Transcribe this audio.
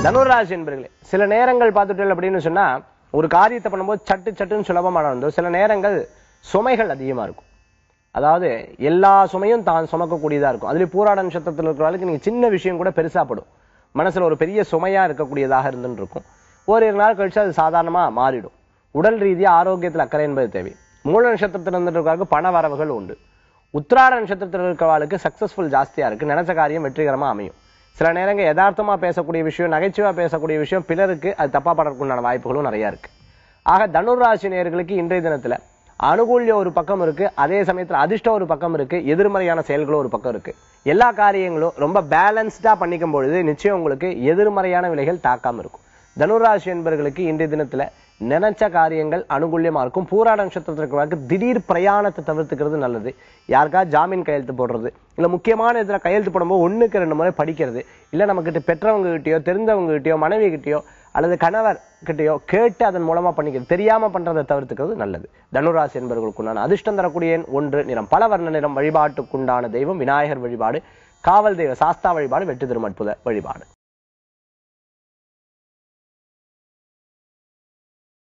தனுராசி என்பர்களே சில நேரங்கள் பார்த்துட்டோம் அப்படின்னு சொன்னா ஒரு காரியத்தை பண்ணும்போது சட்டு சட்டுன்னு சுலபமான வந்து சில நேரங்கள் சுமைகள் அதிகமா இருக்கும் அதாவது எல்லா சுமையும் தான் சுமக்கக்கூடியதா இருக்கும் அதுலயும் பூராட நட்சத்திரத்தில் இருக்கிறவங்களுக்கு நீங்க சின்ன விஷயம் கூட பெருசாப்படும் மனசுல ஒரு பெரிய சுமையா இருக்கக்கூடியதாக இருந்துன்னு இருக்கும் ஓரிரு நாள் கழிச்சு அது சாதாரணமா மாறிடும் உடல் ரீதியா ஆரோக்கியத்தில் அக்கறை என்பது தேவை மூல நட்சத்திரத்தில் இருந்துட்டு இருக்கிறவங்களுக்கு பண வரவுகள் உண்டு உத்திராட நட்சத்திரத்தில் இருக்கிறவங்களுக்கு சக்சஸ்ஃபுல் ஜாஸ்தியா இருக்கு நினைச்ச காரியம் வெற்றிகரமா அமையும் சில நேரங்க யதார்த்தமா பேசக்கூடிய விஷயம் நகைச்சுவா பேசக்கூடிய விஷயம் பிறருக்கு அது தப்பா படறதுக்குண்டான வாய்ப்புகளும் நிறைய இருக்கு ஆக தனுராசி நேயர்களுக்கு இன்றைய தினத்துல அனுகூல்யம் ஒரு பக்கம் இருக்கு அதே சமயத்துல அதிர்ஷ்டம் ஒரு பக்கம் இருக்கு எதிர்மறையான செயல்களும் ஒரு பக்கம் இருக்கு எல்லா காரியங்களும் ரொம்ப பேலன்ஸ்டா பண்ணிக்கும் பொழுது நிச்சயம் உங்களுக்கு எதிர்மறையான விலைகள் தாக்காம இருக்கும் தனுராசி என்பவர்களுக்கு இன்றைய தினத்துல நினைச்ச காரியங்கள் அனுகூல்யமா இருக்கும் பூராட நட்சத்திரத்தில் இருக்கிறவங்களுக்கு திடீர் பிரயாணத்தை தவிர்த்துக்கிறது நல்லது யாருக்கா ஜாமீன் கையெழுத்து போடுறது இல்ல முக்கியமான இதுல கையெழுத்து போடும்போது ஒண்ணுக்கு ரெண்டு முறை படிக்கிறது இல்ல நம்ம கிட்ட பெற்றவங்க கிட்டயோ தெரிந்தவங்க கிட்டயோ மனைவி கிட்டயோ அல்லது கணவர் கிட்டயோ கேட்டு அதன் மூலமா பண்ணிக்கிறது தெரியாம பண்றதை தவிர்த்துக்கிறது நல்லது தனுராசி என்பவர்களுக்குண்டான அதிர்ஷ்டம் தரக்கூடிய எண் ஒன்று நிறம் பல வர்ண நிறம் வழிபாட்டுக்குண்டான தெய்வம் விநாயகர் வழிபாடு காவல் தெய்வ சாஸ்தா வழிபாடு வெற்றி தரும் அற்புத வழிபாடு